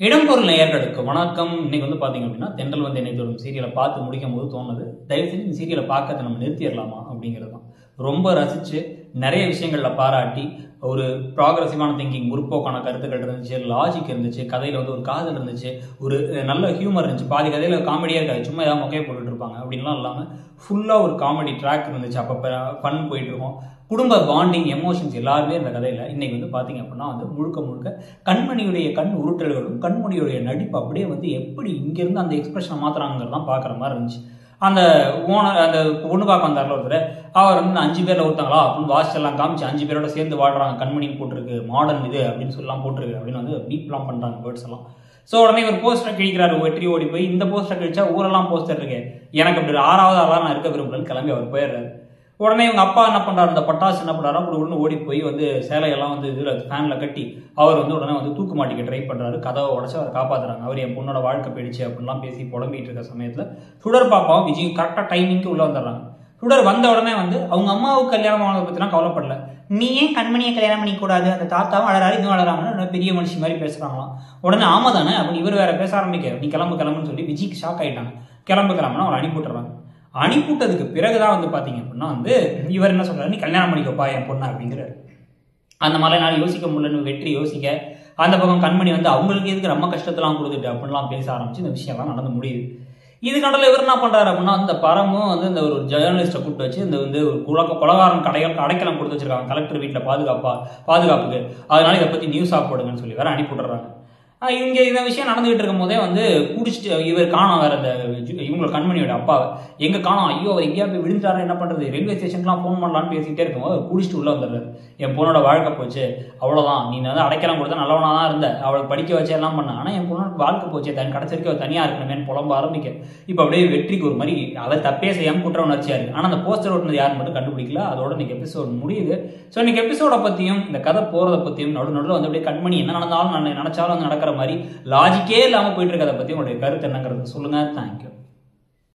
இடம்பொருள் நேயர்களுக்கு வணக்கம் இன்னைக்கு வந்து பாத்தீங்க அப்படின்னா தென்றல் வந்து என்னை தோறும் சீரியலை பார்த்து முடிக்கும் போது தோணுது தயவு செஞ்சு இந்த சீரியலை பார்க்கறத நம்ம நிறுத்திடலாமா அப்படிங்கிறது தான் ரொம்ப ரசிச்சு நிறைய விஷயங்கள்ல பாராட்டி ஒரு ப்ராக்ரஸிவான திங்கிங் முற்போக்கான கருத்துக்கள் இருந்துச்சு லாஜிக் இருந்துச்சு கதையில வந்து ஒரு காதல் இருந்துச்சு ஒரு அஹ், நல்ல ஹியூமர் இருந்துச்சு பாதி கதையில காமெடியா இருக்காது சும்மா ஏதாவது மொக்கையை போட்டுட்டு இருப்பாங்க அப்படின்லாம் இல்லாம ஃபுல்லா ஒரு காமெடி ட்ராக் இருந்துச்சு அப்பப்ப ஃபன் போயிட்டு இருக்கும் குடும்ப பாண்டிங் எமோஷன்ஸ் எல்லாருமே இந்த கதையில இன்னைக்கு வந்து பாத்தீங்க அப்படின்னா வந்து முழுக்க முழுக்க கண்மணியுடைய கண் உருட்டல்களும் கண்மணியுடைய நடிப்பு அப்படியே வந்து எப்படி இங்கிருந்து அந்த எக்ஸ்பிரஷனை மாத்துறாங்கிறது தான் பார்க்குற மாதிரி இருந்துச்சு அந்த ஓனர் அந்த பொண்ணு பார்க்க வந்தார்ல ஒருத்தர் அவர் வந்து இந்த அஞ்சு பேர்ல ஒருத்தங்களா அப்படின்னு வாட்ச் எல்லாம் காமிச்சு அஞ்சு பேரோட சேர்ந்து வாழ்றாங்க கண்மணின்னு போட்டிருக்கு மாடர்ன் இது அப்படின்னு சொல்லலாம் போட்டிருக்கு அப்படின்னு வந்து பீப்லாம் பண்றாங்க வேர்ட்ஸ் எல்லாம் ஸோ உடனே இவர் போஸ்டர் கிழிக்கிறாரு வெற்றி ஓடி போய் இந்த போஸ்டர் கிழிச்சா ஊரெல்லாம் போஸ்டர் இருக்கு எனக்கு அப்படி ஒரு ஆறாவது ஆளா நான் இருக்க விரும்பலன்னு கிளம்பி அவர் போயிடுறாரு உடனே இவங்க அப்பா என்ன பண்றாரு இந்த பட்டாசு என்ன பண்றாரு அப்படி ஒன்று ஓடி போய் வந்து சேலையெல்லாம் வந்து இதுல ஃபேன்ல கட்டி அவர் வந்து உடனே வந்து தூக்கு மாட்டிக்க ட்ரை பண்றாரு கதவை உடச்சு அவரை காப்பாத்துறாங்க அவர் என் பொண்ணோட வாழ்க்கை போயிடுச்சு அப்படின்லாம் பேசி புலம்பிட்டு இருக்க சமயத்துல சுடர் பாப்பாவும் விஜயும் கரெக்டா டைமிங்க்கு உள்ள வந்துடுறாங்க சுடர் வந்த உடனே வந்து அவங்க அம்மாவுக்கு கல்யாணம் ஆனதை பத்திலாம் கவலைப்படல நீ ஏன் கண்மணியை கல்யாணம் பண்ணிக்க கூடாது அந்த தாத்தாவும் அழறாரு இதுவும் அழறாங்கன்னு பெரிய மனுஷி மாதிரி பேசுறாங்களாம் உடனே ஆமா தானே அப்படின்னு இவர் வேற பேச ஆரம்பிக்க நீ கிளம்பு கிளம்புன்னு சொல்லி விஜய்க்கு ஷாக் ஆயிட்டாங்க கிளம்பு கிளம்புனா அவர் அனுப்பி விட்டுறாங்க அனுப்பிவிட்டதுக்கு பிறகுதான் வந்து பாத்தீங்க அப்படின்னா வந்து இவர் என்ன சொல்றாரு நீ கல்யாணம் பண்ணிக்கப்பா என் பொண்ணு அப்படிங்கிறாரு அந்த மாதிரி நான் யோசிக்க முடியலன்னு வெற்றி யோசிக்க அந்த பக்கம் கண்மணி வந்து அவங்களுக்கு எதுக்கு நம்ம கஷ்டத்தெல்லாம் கொடுத்துட்டு அப்படின்லாம் பேச ஆரம்பிச்சு இந்த விஷயம்லாம் நடந்து முடியுது இது கடல இவர் என்ன பண்றாரு அப்படின்னா இந்த பரமும் வந்து இந்த ஒரு ஜேர்னலிஸ்ட்டை கூப்பிட்டு வச்சு இந்த வந்து ஒரு குலக்க கொலகாரன் கடைகள் அடைக்கலம் கொடுத்து வச்சிருக்காங்க கலெக்டர் வீட்டில் பாதுகாப்பா பாதுகாப்புக்கு அதனால இதை பத்தி நியூஸா போடுங்கன்னு சொல்லி வேற அனுப்பி விட்டுறாங்க ஆஹ் இங்க இந்த விஷயம் நடந்துகிட்டு இருக்கும் போதே வந்து குடிச்சிட்டு இவர் காணோம் வேற இந்த ஜு- இவங்க கண்மணியோட அப்பாவை எங்க காணோம் ஐயோ அவர் எங்கேயா போய் விழுந்தாரு என்ன பண்றது ரயில்வே ஸ்டேஷன்லாம் ஃபோன் பண்ணலாம்னு பேசிட்டே இருக்கும்போது அவர் குடிச்சிட்டு உள்ள வந்துடுறாரு என் பொண்ணோட வாழ்க்கை போச்சு அவ்வளவுதான் நீ வந்து அடைக்கலாம் கொடுத்தா நல்லவனா தான் இருந்த அவளை படிக்க வச்சு எல்லாம் பண்ண ஆனா என் பொண்ணோட வாழ்க்கை போச்சு தன் கடைசி வரைக்கும் அவ தனியா இருக்கணுமேனு புலம்ப ஆரம்பிக்க இப்ப அப்படியே வெற்றிக்கு ஒரு மாதிரி அவர் தப்பே செய்யாம குற்ற உணர்ச்சியா இருக்கு ஆனா அந்த போஸ்டர் ஓட்டுனது யாரும் மட்டும் கண்டுபிடிக்கல அதோட இன்னைக்கு எபிசோட் முடியுது ஸோ இன்னைக்கு எபிசோட பத்தியும் இந்த கதை போறத பத்தியும் நடு நடுவில் வந்து அப்படியே கண்மணி என்ன நடந்தாலும் நான் நினைச்சாலும் வந்து நடக்கிற மாதிரி லாஜிக்கே இல்லாம போயிட்டு இருக்கதை பத்தி உங்களுடைய கருத்து என்னங்கிறது சொல்லுங்க தேங்க்யூ